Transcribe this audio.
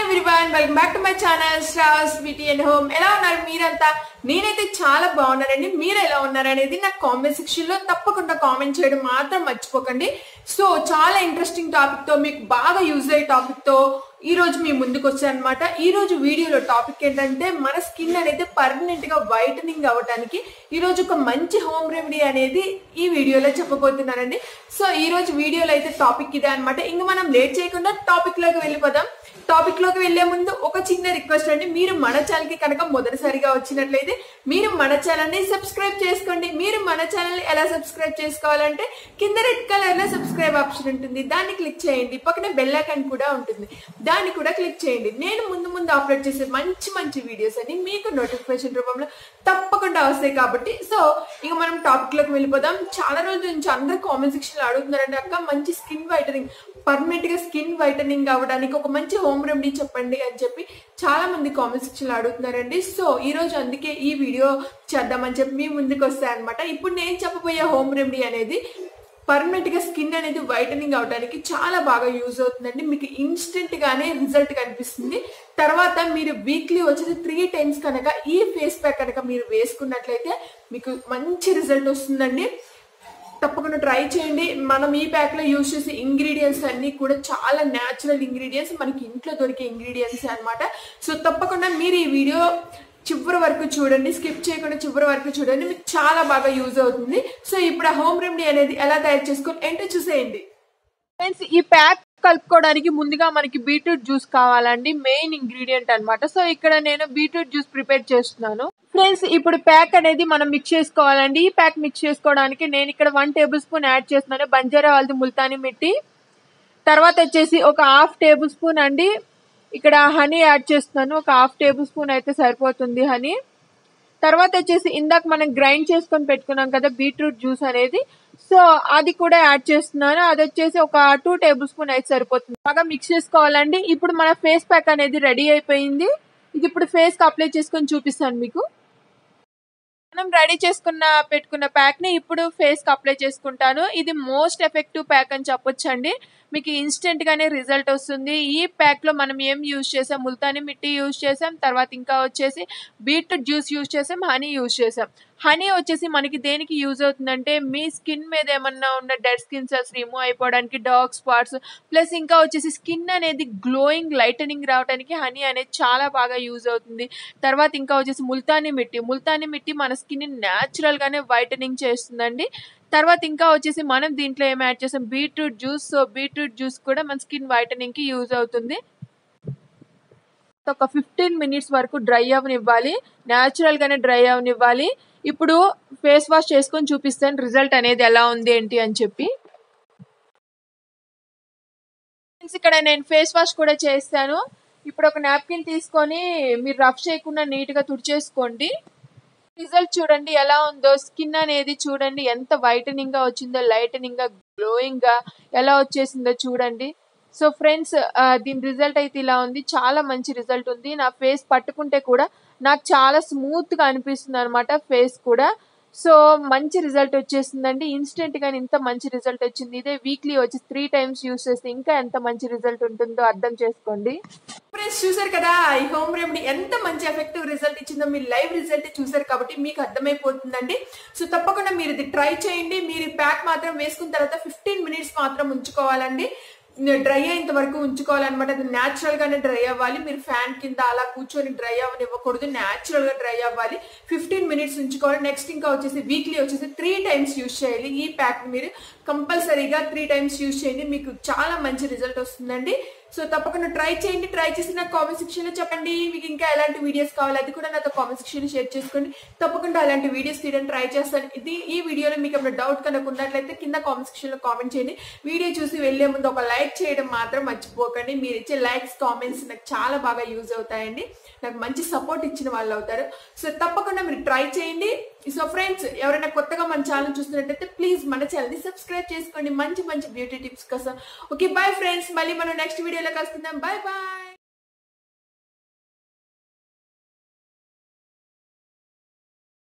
everyone welcome back to my channel stars beauty and home ఎలా ఉన్నారు మీరంతా నేనైతే చాలా బాగున్నానండి మీరు ఎలా ఉన్నారు అనేది నాకు కామెంట్ సెక్షన్ లో తప్పకుండా కామెంట్ చేయడం మాత్రం మర్చిపోకండి సో చాలా ఇంట్రెస్టింగ్ టాపిక్ తో మీకు బాగా యూజ్ అయ్యే టాపిక్ తో ఈ రోజు మీ ముందుకు వచ్చానమాట ఈ రోజు వీడియోలో టాపిక్ ఏంటంటే మన స్కిన్ అనేది పర్మనెంట్ గా వైటనింగ్ అవ్వడానికి ఈ రోజు ఒక మంచి హోమ్ రెమెడీ అనేది ఈ వీడియోలో చెప్పబోతున్నానండి సో ఈ రోజు వీడియోలో అయితే టాపిక్ ఇదే అనమాట ఇంక మనం లేట్ చేయకుండా టాపిక్ లోకి వెళ్ళిపోదాం టాపిక్ లోకి వెళ్లే ముందు ఒక చిన్న రిక్వెస్ట్ అండి మీరు మన ఛానల్ కి కనుక మొదటిసారిగా వచ్చినట్లయితే మీరు మన ఛానల్ ని సబ్స్క్రైబ్ చేసుకోండి మీరు మన ఛానల్ ఎలా సబ్స్క్రైబ్ చేసుకోవాలంటే కింద రెడ్ కలర్ లో సబ్స్క్రైబ్ ఆప్షన్ ఉంటుంది దాన్ని క్లిక్ చేయండి పక్కన బెల్ ఐకాన్ కూడా ఉంటుంది దాన్ని కూడా క్లిక్ చేయండి నేను ముందు ముందు అప్లోడ్ చేసే మంచి మంచి వీడియోస్ అని మీకు నోటిఫికేషన్ రూపంలో తప్పకుండా వస్తాయి కాబట్టి సో ఇక మనం టాపిక్ లోకి వెళ్ళిపోదాం చాలా రోజుల నుంచి అందరూ కామెంట్ సెక్షన్ లో అడుగుతున్నారంటే అక్క మంచి స్కిన్ వైటనింగ్ పర్మనెంట్ గా స్కిన్ వైటనింగ్ అవ్వడానికి ఒక మంచి హోమ్ రెమెడీ చెప్పండి అని చెప్పి చాలా మంది కామెంట్ సెక్షన్ లో అడుగుతున్నారండి సో ఈ రోజు అందుకే ఈ వీడియో చేద్దామని చెప్పి మీ ముందుకు వస్తాయి అనమాట ఇప్పుడు నేను చెప్పబోయే హోమ్ రెమెడీ అనేది పర్మనెంట్ గా స్కిన్ అనేది వైటనింగ్ అవడానికి చాలా బాగా యూజ్ అవుతుందండి మీకు ఇన్స్టెంట్ గానే రిజల్ట్ కనిపిస్తుంది తర్వాత మీరు వీక్లీ వచ్చేసి త్రీ టైమ్స్ కనుక ఈ ఫేస్ ప్యాక్ కనుక మీరు వేసుకున్నట్లయితే మీకు మంచి రిజల్ట్ వస్తుందండి తప్పకుండా ట్రై చేయండి మనం ఈ ప్యాక్ లో యూజ్ చేసే ఇంగ్రీడియంట్స్ అన్ని కూడా చాలా న్యాచురల్ ఇంగ్రీడియంట్స్ మనకి ఇంట్లో దొరికే ఇంగ్రీడియంట్స్ అన్నమాట సో తప్పకుండా మీరు ఈ వీడియో చివరి వరకు చూడండి స్కిప్ చేయకుండా చివరి వరకు చూడండి మీకు చాలా బాగా యూజ్ అవుతుంది సో ఇప్పుడు ఆ హోమ్ రెమెడీ అనేది ఎలా తయారు చేసుకోవాలి ఏంటో చూసేయండి ఫ్రెండ్స్ ఈ ప్యాక్ కలుపుకోవడానికి ముందుగా మనకి బీట్రూట్ జ్యూస్ కావాలండి మెయిన్ ఇంగ్రీడియంట్ అన్నమాట సో ఇక్కడ నేను బీట్రూట్ జ్యూస్ ప్రిపేర్ చేస్తున్నాను ఫ్రెండ్స్ ఇప్పుడు ప్యాక్ అనేది మనం మిక్స్ చేసుకోవాలండి ఈ ప్యాక్ మిక్స్ చేసుకోవడానికి నేను ఇక్కడ వన్ టేబుల్ స్పూన్ యాడ్ చేస్తున్నాను బంజారా హల్దీ ముల్తాని మిట్టి తర్వాత వచ్చేసి ఒక హాఫ్ టేబుల్ స్పూన్ అండి ఇక్కడ హనీ యాడ్ చేస్తున్నాను ఒక హాఫ్ టేబుల్ స్పూన్ అయితే సరిపోతుంది హనీ తర్వాత వచ్చేసి ఇందాక మనం గ్రైండ్ చేసుకొని పెట్టుకున్నాం కదా బీట్రూట్ జ్యూస్ అనేది సో అది కూడా యాడ్ చేస్తున్నాను అది వచ్చేసి ఒక టూ టేబుల్ స్పూన్ అయితే సరిపోతుంది బాగా మిక్స్ చేసుకోవాలండి ఇప్పుడు మన ఫేస్ ప్యాక్ అనేది రెడీ అయిపోయింది ఇది ఇప్పుడు ఫేస్ కి అప్లై చేసుకొని చూపిస్తాను మీకు మనం రెడీ చేసుకున్న పెట్టుకున్న ప్యాక్ ని ఇప్పుడు ఫేస్ కి అప్లై చేసుకుంటాను ఇది మోస్ట్ ఎఫెక్టివ్ ప్యాక్ అని చెప్పొచ్చండి మీకు ఇన్స్టెంట్ గానే రిజల్ట్ వస్తుంది ఈ ప్యాక్ లో మనం ఏం యూజ్ చేసాం ముల్తాని మిట్టి యూజ్ చేసాం తర్వాత ఇంకా వచ్చేసి బీట్రూట్ జ్యూస్ యూజ్ చేసాం హనీ యూజ్ చేసాం హనీ వచ్చేసి మనకి దేనికి యూజ్ అవుతుందంటే మీ స్కిన్ మీద ఏమన్నా ఉన్న డెడ్ స్కిన్ సెల్స్ రిమూవ్ అయిపోవడానికి డార్క్ స్పాట్స్ ప్లస్ ఇంకా వచ్చేసి స్కిన్ అనేది గ్లోయింగ్ లైటనింగ్ రావడానికి హనీ అనేది చాలా బాగా యూజ్ అవుతుంది తర్వాత ఇంకా వచ్చేసి ముల్తాని మిట్టి ముల్తాని మిట్టి మన స్కిన్ న్యాచురల్ గానే వైటనింగ్ చేస్తుందండి తర్వాత ఇంకా వచ్చేసి మనం దీంట్లో ఏం యాడ్ చేసాం beetroot juice so beetroot juice కూడా మన స్కిన్ వైటనింగ్ కి యూజ్ అవుతుంది ఒక ఫిఫ్టీన్ మినిట్స్ వరకు డ్రై అవనివ్వాలి న్యాచురల్ గానే డ్రై అవనివ్వాలి ఇప్పుడు ఫేస్ వాష్ చేసుకొని చూపిస్తాను రిజల్ట్ అనేది ఎలా ఉంది ఏంటి అని చెప్పి ఇక్కడ నేను ఫేస్ వాష్ కూడా చేస్తాను ఇప్పుడు ఒక నాప్కిన్ తీసుకొని మీరు రఫ్ చేయకుండా నీట్ గా తుడిచేసుకోండి రిజల్ట్ చూడండి ఎలా ఉందో స్కిన్ అనేది చూడండి ఎంత వైటనింగ్ గా వచ్చిందో లైటనింగ్ గా గ్లోయింగ్ గా ఎలా వచ్చేసిందో చూడండి సో ఫ్రెండ్స్ దీని రిజల్ట్ అయితే ఇలా ఉంది చాలా మంచి రిజల్ట్ ఉంది నా ఫేస్ పట్టుకుంటే కూడా నాకు చాలా స్మూత్ గా అనిపిస్తుంది అనమాట ఫేస్ కూడా సో మంచి రిజల్ట్ వచ్చేసిందండి ఇన్స్టెంట్ గా ఇంత మంచి రిజల్ట్ వచ్చింది ఇదే వీక్లీ వచ్చి త్రీ టైమ్స్ యూస్ చేస్తే ఇంకా ఎంత మంచి రిజల్ట్ ఉంటుందో అర్థం చేసుకోండి ఫ్రెండ్స్ చూసారు కదా ఈ హోమ్ రెమెడీ ఎంత మంచి ఎఫెక్టివ్ రిజల్ట్ ఇచ్చిందో మీరు లైవ్ రిజల్ట్ చూసారు కాబట్టి మీకు అర్థమైపోతుందండి సో తప్పకుండా మీరు ఇది ట్రై చేయండి మీరు ప్యాక్ మాత్రం వేసుకున్న తర్వాత ఫిఫ్టీన్ మినిట్స్ మాత్రం ఉంచుకోవాలండి డ్రై అయ్యేంత వరకు ఉంచుకోవాలన్నమాట అది న్యాచురల్ గానే డ్రై అవ్వాలి మీరు ఫ్యాన్ కింద అలా కూర్చొని డ్రై అవ్వనివ్వకూడదు న్యాచురల్ గా డ్రై అవ్వాలి ఫిఫ్టీన్ మినిట్స్ ఉంచుకోవాలి నెక్స్ట్ ఇంకా వచ్చేసి వీక్లీ వచ్చేసి త్రీ టైమ్స్ యూజ్ చేయాలి ఈ ప్యాక్ మీరు కంపల్సరీగా త్రీ టైమ్స్ యూజ్ చేయండి మీకు చాలా మంచి రిజల్ట్ వస్తుందండి సో తప్పకుండా ట్రై చేయండి ట్రై చేసి నాకు కామెంట్ సెక్షన్ లో చెప్పండి మీకు ఇంకా ఎలాంటి వీడియోస్ కావాలి అది కూడా నాతో కామెంట్ సెక్షన్ లో షేర్ చేసుకోండి తప్పకుండా అలాంటి వీడియోస్ తీయడానికి ట్రై చేస్తాను ఇది ఈ వీడియోలో మీకు ఏమైనా డౌట్ కనుక ఉన్నట్లయితే కింద కామెంట్ సెక్షన్ లో కామెంట్ చేయండి వీడియో చూసి వెళ్లే ముందు ఒక లైక్ చేయడం మాత్రం మర్చిపోకండి మీరు ఇచ్చే లైక్స్ కామెంట్స్ నాకు చాలా బాగా యూజ్ అవుతాయండి నాకు మంచి సపోర్ట్ ఇచ్చిన వాళ్ళు అవుతారు సో తప్పకుండా మీరు ట్రై చేయండి సో ఫ్రెండ్స్ ఎవరైనా కొత్తగా మన ఛానల్ చూస్తున్నట్టయితే ప్లీజ్ మన ఛానల్ ని సబ్స్క్రైబ్ చేసుకోండి మంచి మంచి బ్యూటీ టిప్స్ కోసం ఓకే బాయ్ ఫ్రెండ్స్ మళ్ళీ మనం నెక్స్ట్ వీడియోలో కలుసుకుందాం బాయ్ బాయ్